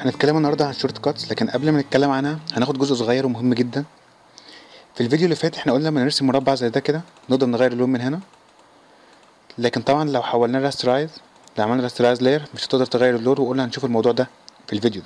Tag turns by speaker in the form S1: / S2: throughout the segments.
S1: هنتكلم النهارده عن الشورت كاتس لكن قبل ما نتكلم عنها هناخد جزء صغير ومهم جدا في الفيديو اللي فات احنا قلنا لما نرسم مربع زي ده كده نقدر نغير اللون من هنا لكن طبعا لو حولناه راسترايز لو عملنا راسترايز لاير مش هتقدر تغير اللون وقلنا هنشوف الموضوع ده في الفيديو ده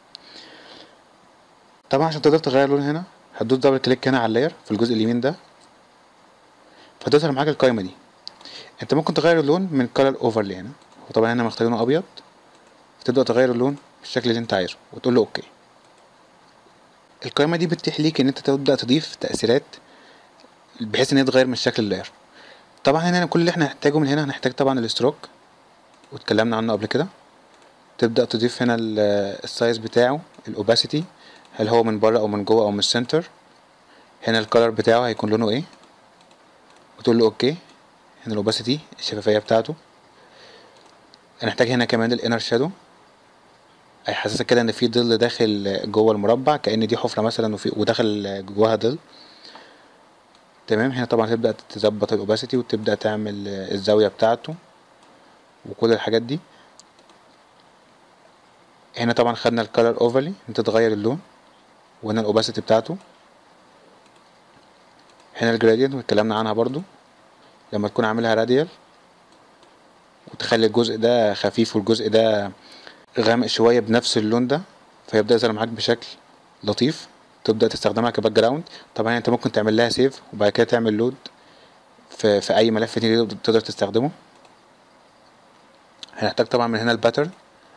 S1: طبعا عشان تقدر تغير اللون هنا هتدوس دبل كليك هنا على اللاير في الجزء اليمين ده فتظهر معاك القايمه دي انت ممكن تغير اللون من كلر اوفرلي هنا وطبعا هنا مختارينه ابيض تبدأ تغير اللون بالشكل اللي انت عايزه وتقول له اوكي القائمة دي بتتيح ليك ان انت تبدأ تضيف تأثيرات بحيث ان هي تغير من شكل اللاير طبعا هنا كل اللي احنا هنحتاجه من هنا هنحتاج طبعا الاستروك واتكلمنا عنه قبل كده تبدأ تضيف هنا السايز بتاعه الاوباسيتي هل هو من بره او من جوه او من السنتر هنا الكالر بتاعه هيكون لونه ايه وتقول له اوكي هنا الاوباسيتي الشفافية بتاعته هنحتاج هنا كمان الانر شادو هيحسسك كده ان في ظل داخل جوه المربع كأن دي حفرة مثلا وفي وداخل جواها ظل تمام هنا طبعا تبدأ تظبط الاوباسيتي وتبدأ تعمل الزاوية بتاعته وكل الحاجات دي هنا طبعا خدنا الكالر اوفرلي انت تغير اللون وهنا الاوباسيتي بتاعته هنا الجرادينت واتكلمنا عنها برضو لما تكون عاملها راديال وتخلي الجزء ده خفيف والجزء ده غامق شوية بنفس اللون ده فيبدأ يظهر معاك بشكل لطيف تبدأ تستخدمها كباك جراوند طبعا انت ممكن تعمل لها سيف وبعد كده تعمل لود في, في اي ملف تاني تقدر تستخدمه هنحتاج طبعا من هنا الباترن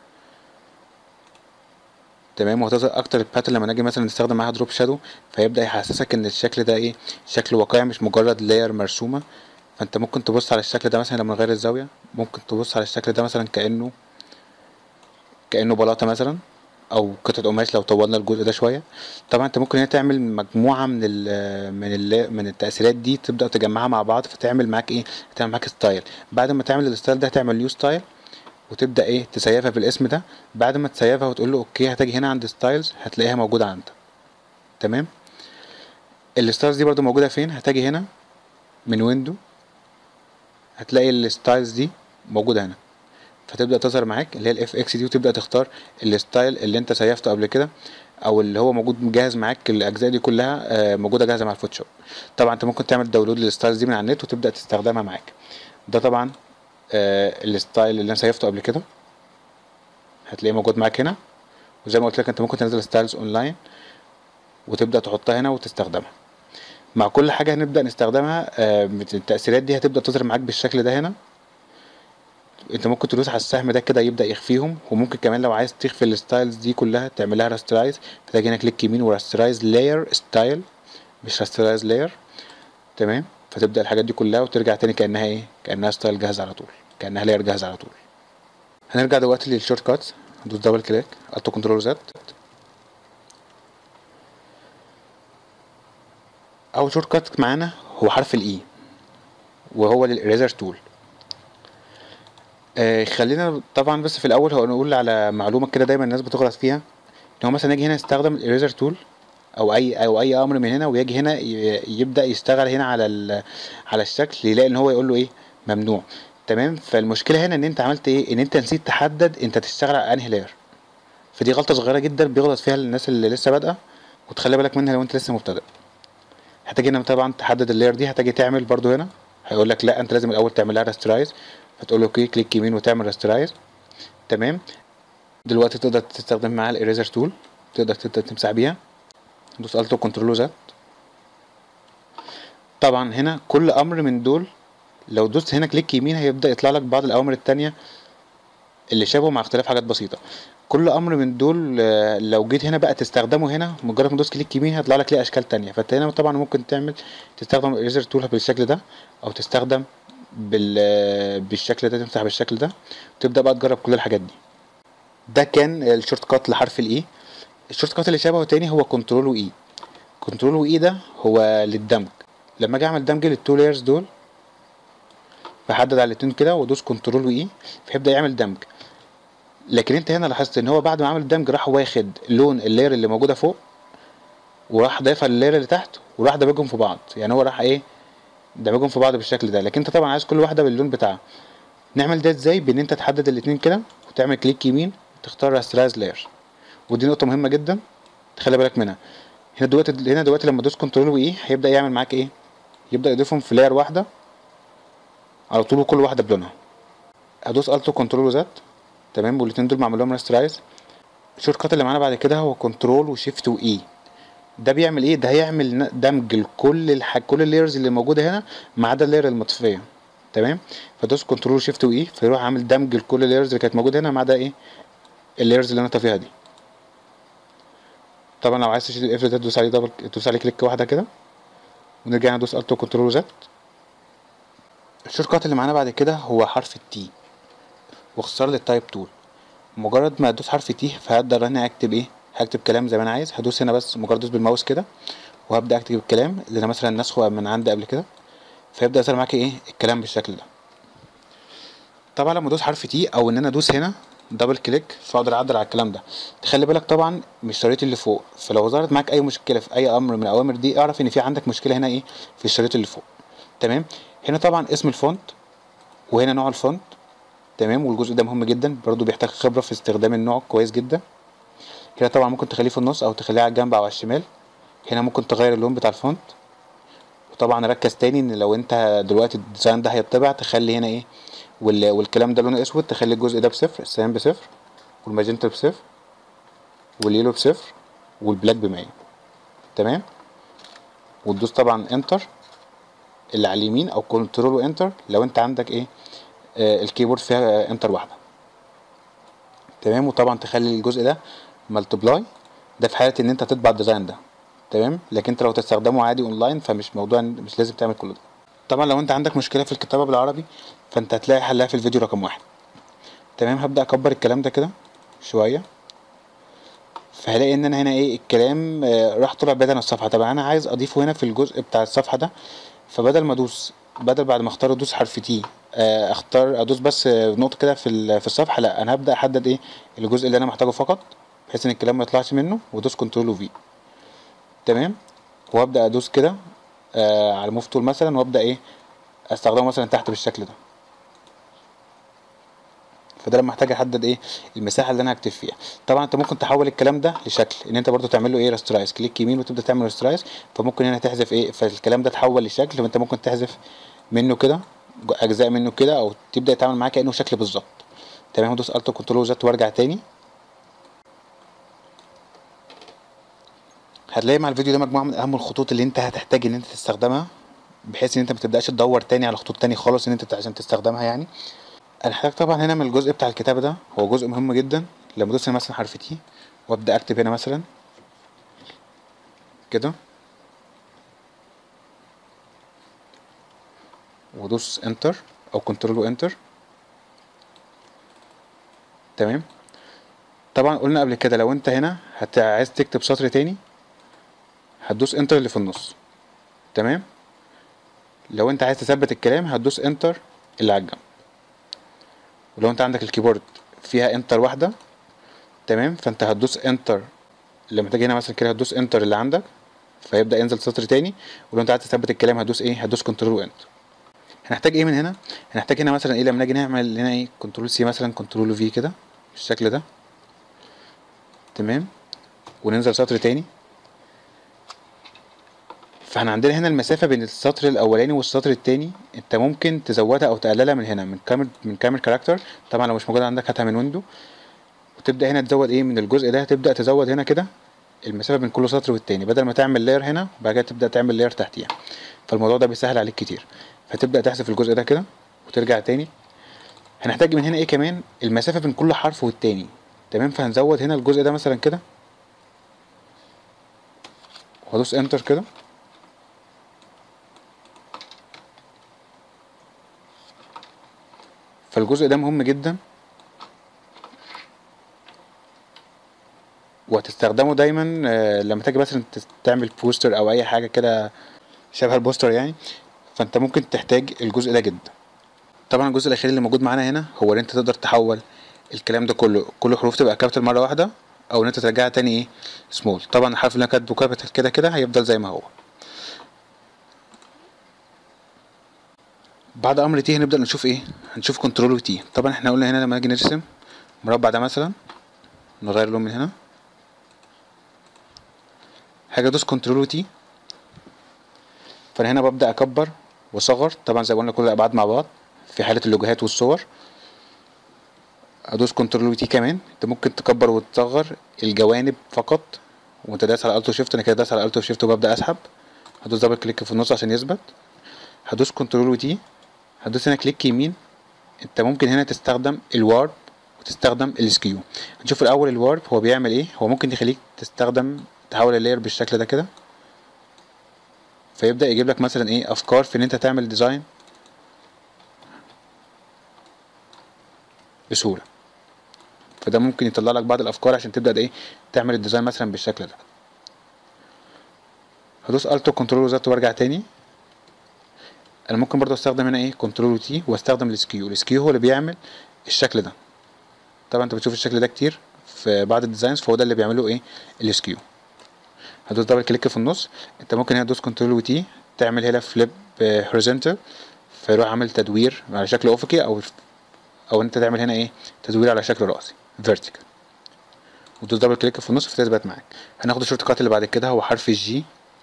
S1: تمام وهتظهر اكتر الباترن لما نيجي مثلا نستخدم معاها دروب شادو فيبدأ يحسسك ان الشكل ده ايه شكل واقعي مش مجرد لاير مرسومة فانت ممكن تبص على الشكل ده مثلا لما نغير الزاوية ممكن تبص على الشكل ده مثلا كأنه كأنه بلاطة مثلا او قطعة قماش لو طولنا الجزء ده شوية طبعا انت ممكن هنا تعمل مجموعة من ال من ال من التأثيرات دي تبدأ تجمعها مع بعض فتعمل معاك ايه تعمل معاك ستايل بعد ما تعمل الستايل ده هتعمل نيو ستايل وتبدأ ايه تسيفها بالاسم ده بعد ما تسيفها وتقول له اوكي هتجي هنا عند ستايلز هتلاقيها موجودة عندك تمام الستايلز دي برضو موجودة فين هتجي هنا من ويندو هتلاقي الستايلز دي موجودة هنا فتبدا تظهر معاك اللي هي الاف اكس دي وتبدا تختار الستايل اللي انت سيفته قبل كده او اللي هو موجود جاهز معاك الاجزاء دي كلها موجوده جاهزه مع الفوتوشوب طبعا انت ممكن تعمل داونلود للستايلز دي من على النت وتبدا تستخدمها معاك ده طبعا آه الستايل اللي انا سيفته قبل كده هتلاقيه موجود معاك هنا وزي ما قلت لك انت ممكن تنزل ستايلز اونلاين وتبدا تحطها هنا وتستخدمها مع كل حاجه هنبدا نستخدمها آه التاثيرات دي هتبدا تظهر معاك بالشكل ده هنا انت ممكن تدوس على السهم ده كده يبدا يخفيهم وممكن كمان لو عايز تخفي الستايلز دي كلها تعملها راسترايز فتجي هنا كليك يمين وراسترايز لاير ستايل مش راسترايز لاير تمام فتبدا الحاجات دي كلها وترجع تاني كانها ايه كانها ستايل جاهز على طول كانها لاير جاهز على طول هنرجع دلوقتي للشورت كاتس ندوس دبل كليك التو كنترول زد اول شورت كات معانا هو حرف الاي وهو للإريزر تول آه خلينا طبعا بس في الاول هو نقول على معلومه كده دايما الناس بتغلط فيها ان هو مثلا يجي هنا يستخدم الاريزر تول او اي او اي امر من هنا ويجي هنا يبدا يشتغل هنا على على الشكل يلاقي ان هو يقول له ايه ممنوع تمام فالمشكله هنا ان انت عملت ايه ان انت نسيت تحدد انت تشتغل على انهي لاير فدي غلطه صغيره جدا بيغلط فيها الناس اللي لسه بادئه وتخلي بالك منها لو انت لسه مبتدئ هتجي هنا طبعا تحدد اللاير دي هتجي تعمل برضو هنا هيقول لك لا انت لازم الاول تعمل لها راسترايز فتقول له اوكي كليك يمين وتعمل راسترايز تمام دلوقتي تقدر تستخدم معاها الاريزر تول تقدر تبدا تمسح بيها دوس الت كنترول زد طبعا هنا كل امر من دول لو دوست هنا كليك يمين هيبدا يطلع لك بعض الاوامر التانية اللي شبهه مع اختلاف حاجات بسيطه كل امر من دول لو جيت هنا بقى تستخدمه هنا مجرد ما تدوس كليك يمين هيطلع لك ليه اشكال تانية فانت هنا طبعا ممكن تعمل تستخدم الاريزر تول بالشكل ده او تستخدم بال بالشكل ده تمسح بالشكل ده وتبدا بقى تجرب كل الحاجات دي ده كان الشورت كات لحرف الاي الشورت كات اللي شبهه تاني هو كنترول واي كنترول واي ده هو للدمج لما اجي اعمل دمج للتو لايرز دول بحدد على الاتنين كده وادوس كنترول واي فيبدا يعمل دمج لكن انت هنا لاحظت ان هو بعد ما عمل الدمج راح واخد لون اللاير اللي موجوده فوق وراح ضايفها لللاير اللي تحت وراح دمجهم في بعض يعني هو راح ايه دمجهم في بعض بالشكل ده لكن انت طبعا عايز كل واحده باللون بتاعها نعمل ده ازاي بان انت تحدد الاتنين كده وتعمل كليك يمين وتختار راسترايز لاير ودي نقطه مهمه جدا تخلي بالك منها هنا دلوقتي هنا دلوقتي لما تدوس كنترول وايه هيبدا يعمل معاك ايه يبدا يضيفهم في لاير واحده على طول وكل واحده بلونها هدوس الت كنترول وزد تمام والاتنين دول معمول لهم راسترايز الشورت كات اللي معانا بعد كده هو كنترول وشيفت واي ده بيعمل ايه ده هيعمل ن- دمج لكل الح... كل اللايرز اللي موجوده هنا ما عدا اللاير المطفيه تمام فدوس كنترول شيفت واي فيروح عامل دمج لكل اللايرز اللي كانت موجوده هنا ما عدا ايه اللايرز اللي انا طافيها دي طبعا لو عايز تشيل القفل ده تدوس عليه دبل تدوس عليه كليك واحده كده ونرجع ندوس الت كنترول زد الشورت كات اللي معانا بعد كده هو حرف التي واختصار للتايب تول مجرد ما ادوس حرف تي فهقدر انا اكتب ايه هكتب كلام زي ما انا عايز هدوس هنا بس مجرد ادوس بالماوس كده وهبدا اكتب الكلام اللي انا مثلا نسخه من عندي قبل كده فيبدا يظهر معاك ايه الكلام بالشكل ده طبعا لما ادوس حرف تي او ان انا ادوس هنا دبل كليك فاقدر اعدل على الكلام ده تخلي بالك طبعا من الشريط اللي فوق فلو ظهرت معاك اي مشكله في اي امر من الاوامر دي اعرف ان في عندك مشكله هنا ايه في الشريط اللي فوق تمام هنا طبعا اسم الفونت وهنا نوع الفونت تمام والجزء ده مهم جدا برضو بيحتاج خبره في استخدام النوع كويس جدا هنا طبعا ممكن تخليه في النص او تخليه على الجنب او على الشمال هنا ممكن تغير اللون بتاع الفونت وطبعا ركز تاني ان لو انت دلوقتي الديزاين ده هيطبع تخلي هنا ايه وال... والكلام ده لونه اسود تخلي الجزء ده بصفر السيان بصفر والماجنتا بصفر واليلو بصفر والبلاك بمية تمام وتدوس طبعا انتر اللي على اليمين او كنترول وانتر لو انت عندك ايه آه الكيبورد فيها انتر واحده تمام وطبعا تخلي الجزء ده ملتبلاي ده في حاله ان انت تطبع الديزاين ده تمام لكن انت لو تستخدمه عادي اونلاين فمش موضوع مش لازم تعمل كل ده طبعا لو انت عندك مشكله في الكتابه بالعربي فانت هتلاقي حلها في الفيديو رقم واحد تمام هبدا اكبر الكلام ده كده شويه فهلاقي ان انا هنا ايه الكلام آه، راح طلع بعيد عن الصفحه طب انا عايز اضيفه هنا في الجزء بتاع الصفحه ده فبدل ما ادوس بدل بعد ما اختار ادوس حرف تي آه، اختار ادوس بس آه، نقطه كده في ال- في الصفحه لا انا هبدا احدد ايه الجزء اللي انا محتاجه فقط بحيث ان الكلام ما يطلعش منه وادوس كنترول وفي تمام وابدا ادوس كده آه على موف تول مثلا وابدا ايه استخدمه مثلا تحت بالشكل ده فده لما احتاج احدد ايه المساحه اللي انا هكتب فيها طبعا انت ممكن تحول الكلام ده لشكل ان انت برضو تعمل له ايه راسترايز كليك يمين وتبدا تعمل راسترايز فممكن هنا تحذف ايه فالكلام ده اتحول لشكل فانت ممكن تحذف منه كده اجزاء منه كده او تبدا يتعامل معاه كانه شكل بالظبط تمام ادوس الت كنترول زد وارجع تاني هتلاقي مع الفيديو ده مجموعه من اهم الخطوط اللي انت هتحتاج ان انت تستخدمها بحيث ان انت ما تبداش تدور تاني على خطوط تاني خالص ان انت عشان تستخدمها يعني هنحتاج طبعا هنا من الجزء بتاع الكتابه ده هو جزء مهم جدا لما ادوس هنا مثلا حرف تي وابدا اكتب هنا مثلا كده وادوس انتر او كنترول وانتر تمام طبعا قلنا قبل كده لو انت هنا هت... عايز تكتب سطر تاني هتدوس انتر اللي في النص تمام لو انت عايز تثبت الكلام هتدوس انتر اللي على الجنب ولو انت عندك الكيبورد فيها انتر واحده تمام فانت هتدوس انتر لما تيجي هنا مثلا كده هتدوس انتر اللي عندك فيبدا ينزل سطر تاني ولو انت عايز تثبت الكلام هتدوس ايه هتدوس كنترول وانتر هنحتاج ايه من هنا هنحتاج هنا مثلا ايه لما نيجي نعمل هنا ايه كنترول سي مثلا كنترول في كده بالشكل ده تمام وننزل سطر تاني فاحنا عندنا هنا المسافة بين السطر الأولاني والسطر التاني انت ممكن تزودها أو تقللها من هنا من كامل من كامل كاركتر طبعا لو مش موجودة عندك هاتها من ويندو وتبدأ هنا تزود ايه من الجزء ده تبدأ تزود هنا كده المسافة بين كل سطر والتاني بدل ما تعمل لاير هنا وبعد كده تبدأ تعمل لاير تحتيها فالموضوع ده بيسهل عليك كتير فتبدأ تحذف الجزء ده كده وترجع تاني هنحتاج من هنا ايه كمان المسافة بين كل حرف والتاني تمام فهنزود هنا الجزء ده مثلا كده وهدوس انتر كده فالجزء ده مهم جدا وهتستخدمه دايما آه، لما تيجي مثلا تس- تعمل بوستر او اي حاجه كده شبه البوستر يعني فانت ممكن تحتاج الجزء ده جدا طبعا الجزء الاخير اللي موجود معانا هنا هو ان انت تقدر تحول الكلام ده كله كل حروف تبقى كابيتال مره واحده او ان انت ترجعها تاني ايه سمول طبعا الحرف اللي انا كاتبه كابيتال كده كده هيفضل زي ما هو بعد امر تي هنبدا نشوف ايه هنشوف كنترول تي طبعا احنا قلنا هنا لما نيجي نرسم مربع ده مثلا نغير اللون من هنا هاجي ادوس كنترول وتي فانا هنا ببدا اكبر واصغر طبعا زي ما قلنا كل الابعاد مع بعض في حاله اللوجوهات والصور ادوس كنترول وتي كمان انت ممكن تكبر وتصغر الجوانب فقط وانت دايس على الت وشيفت انا كده دايس على الت وشيفت وببدا اسحب هدوس دبل كليك في النص عشان يثبت هدوس كنترول وتي هدوس هنا كليك يمين انت ممكن هنا تستخدم الوارب وتستخدم السكيو هنشوف الاول الوارب هو بيعمل ايه هو ممكن يخليك تستخدم تحول اللاير بالشكل ده كده فيبدا يجيب لك مثلا ايه افكار في ان انت تعمل ديزاين بسهوله فده ممكن يطلع لك بعض الافكار عشان تبدا ايه تعمل الديزاين مثلا بالشكل ده هدوس الت كنترول وزد وارجع تاني انا ممكن برضو استخدم هنا ايه كنترول تي واستخدم السكيو السكيو هو اللي بيعمل الشكل ده طبعا انت بتشوف الشكل ده كتير في بعض الديزاينز فهو ده اللي بيعمله ايه السكيو هدوس دبل كليك في النص انت ممكن هنا تدوس كنترول وتي تعمل هنا فليب هوريزونتال فيروح عامل تدوير على شكل افقي او او انت تعمل هنا ايه تدوير على شكل راسي فيرتيكال وتدوس دبل كليك في النص فتثبت معاك هناخد الشورت كات اللي بعد كده هو حرف الجي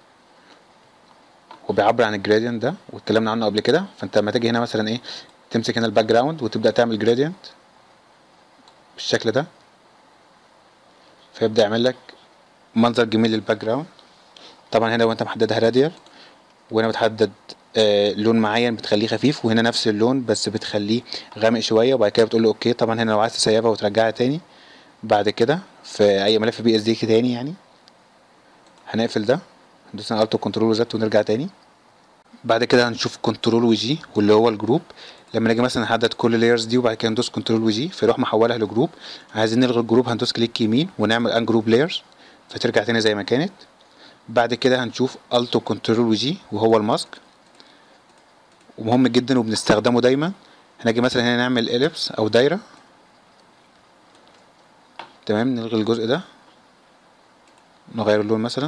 S1: وبيعبر عن الجرادينت ده واتكلمنا عنه قبل كده فانت لما تيجي هنا مثلا ايه تمسك هنا الباك جراوند وتبدا تعمل جرادينت بالشكل ده فيبدا يعمل لك منظر جميل للباك جراوند طبعا هنا وانت محددها راديال وهنا بتحدد آه لون معين بتخليه خفيف وهنا نفس اللون بس بتخليه غامق شويه وبعد كده بتقول له اوكي طبعا هنا لو عايز تسيبها وترجعها تاني بعد كده في اي ملف بي اس دي تاني يعني هنقفل ده ندوس على الت كنترول وزد ونرجع تاني بعد كده هنشوف كنترول وجي واللي هو الجروب لما نيجي مثلا نحدد كل لايرز دي وبعد كده ندوس كنترول وجي فيروح محولها لجروب عايزين نلغي الجروب هندوس كليك يمين ونعمل ان جروب لايرز فترجع تاني زي ما كانت بعد كده هنشوف الت كنترول وجي وهو الماسك ومهم جدا وبنستخدمه دايما هنجي مثلا هنا نعمل اليبس او دايره تمام نلغي الجزء ده نغير اللون مثلا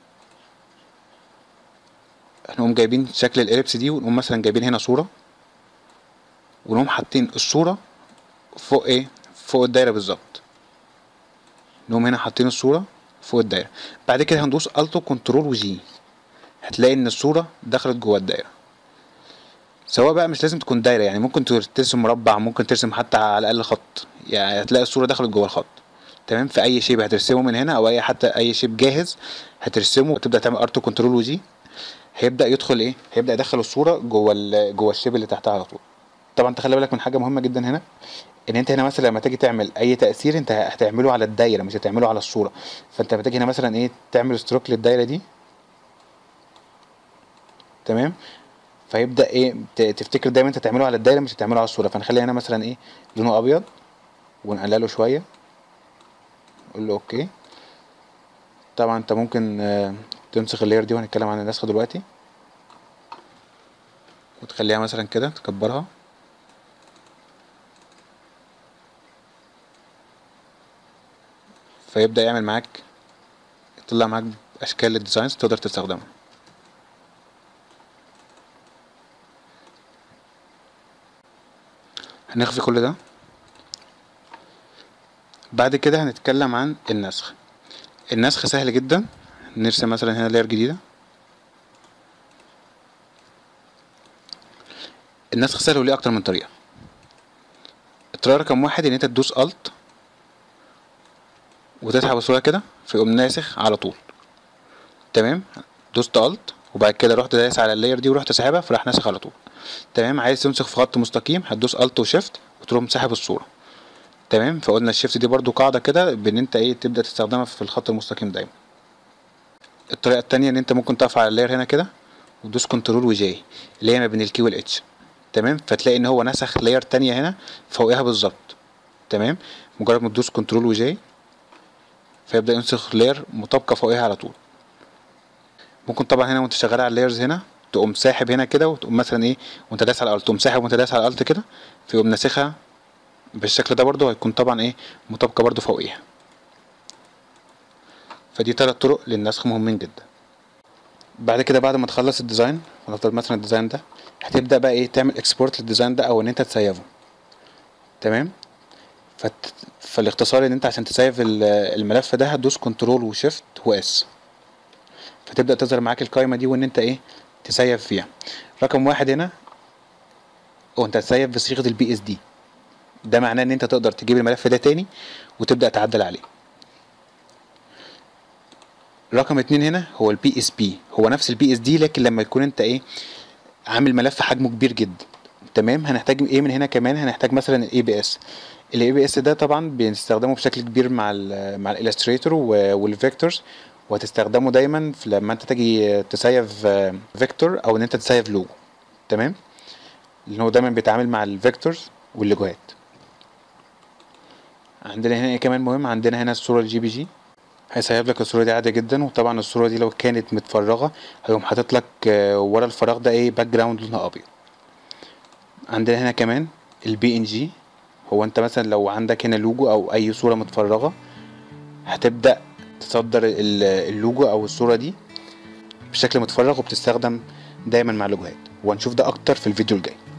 S1: هنقوم جايبين شكل الاليبس دي ونقوم مثلا جايبين هنا صورة ونقوم حاطين الصورة فوق ايه فوق الدايرة بالظبط نقوم هنا حاطين الصورة فوق الدايرة بعد كده هندوس التو كنترول وجي هتلاقي ان الصورة دخلت جوه الدايرة سواء بقى مش لازم تكون دايرة يعني ممكن ترسم مربع ممكن ترسم حتى على الاقل خط يعني هتلاقي الصورة دخلت جوه الخط تمام في اي شيب هترسمه من هنا او اي حتى اي شيب جاهز هترسمه وتبدا تعمل ارتو كنترول وجي هيبدا يدخل ايه هيبدا يدخل الصوره جوه جوه الشيب اللي تحتها على طول طبعا تخلي بالك من حاجه مهمه جدا هنا ان انت هنا مثلا لما تيجي تعمل اي تاثير انت هتعمله على الدايره مش هتعمله على الصوره فانت لما تيجي هنا مثلا ايه تعمل ستروك للدايره دي تمام فيبدا ايه تفتكر دايما انت تعمله على الدايره مش هتعمله على الصوره فنخلي هنا مثلا ايه لونه ابيض ونقلله شويه نقول له اوكي طبعا انت ممكن آه تنسخ اللاير دي وهنتكلم عن النسخ دلوقتي وتخليها مثلا كده تكبرها فيبدأ يعمل معاك يطلع معاك أشكال للديزاينز تقدر تستخدمها هنخفي كل ده بعد كده هنتكلم عن النسخ النسخ سهل جدا نرسم مثلا هنا لاير جديدة النسخ سهل وليه اكتر من طريقة الطريقة رقم واحد ان انت تدوس الت وتسحب الصورة كده فيقوم ناسخ على طول تمام دوست الت وبعد كده رحت دايس على اللاير دي ورحت ساحبها فراح ناسخ على طول تمام عايز تنسخ في خط مستقيم هتدوس الت وشيفت وتقوم ساحب الصورة تمام فقلنا الشيفت دي برضو قاعدة كده بان انت ايه تبدأ تستخدمها في الخط المستقيم دايما الطريقة التانية ان انت ممكن تقف على اللاير هنا كده وتدوس كنترول وجي اللي هي ما بين الكي والاتش تمام فتلاقي ان هو نسخ لاير تانية هنا فوقها بالظبط تمام مجرد ما تدوس كنترول وجي فيبدأ ينسخ لاير مطابقة فوقها على طول ممكن طبعا هنا وانت شغال على اللايرز هنا تقوم ساحب هنا كده وتقوم مثلا ايه وانت داس على الالت تقوم ساحب وانت داس على الالت كده فيقوم ناسخها بالشكل ده برضو هيكون طبعا ايه مطابقة برضو فوقيها فدي تلات طرق للنسخ مهمين جدا بعد كده بعد ما تخلص الديزاين ونفترض مثلا الديزاين ده هتبدا بقى ايه تعمل اكسبورت للديزاين ده او ان انت تسيفه تمام فت... فالاختصار ان انت عشان تسيف الملف ده هتدوس كنترول وشيفت واس فتبدا تظهر معاك القائمه دي وان انت ايه تسيف فيها رقم واحد هنا وانت هتسيف بصيغه البي اس دي ده معناه ان انت تقدر تجيب الملف ده تاني وتبدا تعدل عليه رقم اتنين هنا هو البي اس بي هو نفس البي اس دي لكن لما يكون انت ايه عامل ملف حجمه كبير جدا تمام هنحتاج ايه من هنا كمان هنحتاج مثلا الاي بي اس الاي بي اس ده طبعا بنستخدمه بشكل كبير مع ال مع الالستريتور والفيكتورز وهتستخدمه دايما في لما انت تيجي تسيف فيكتور او ان انت تسيف لوجو تمام لان هو دايما بيتعامل مع الفيكتورز واللوجوهات عندنا هنا ايه كمان مهم عندنا هنا الصوره الجي بي جي هيسيب لك الصوره دي عادي جدا وطبعا الصوره دي لو كانت متفرغه هيقوم حاطط لك آه، ورا الفراغ ده ايه باك جراوند لونها ابيض عندنا هنا كمان البي ان جي هو انت مثلا لو عندك هنا لوجو او اي صوره متفرغه هتبدا تصدر ال- اللوجو او الصوره دي بشكل متفرغ وبتستخدم دايما مع اللوجوهات وهنشوف ده اكتر في الفيديو الجاي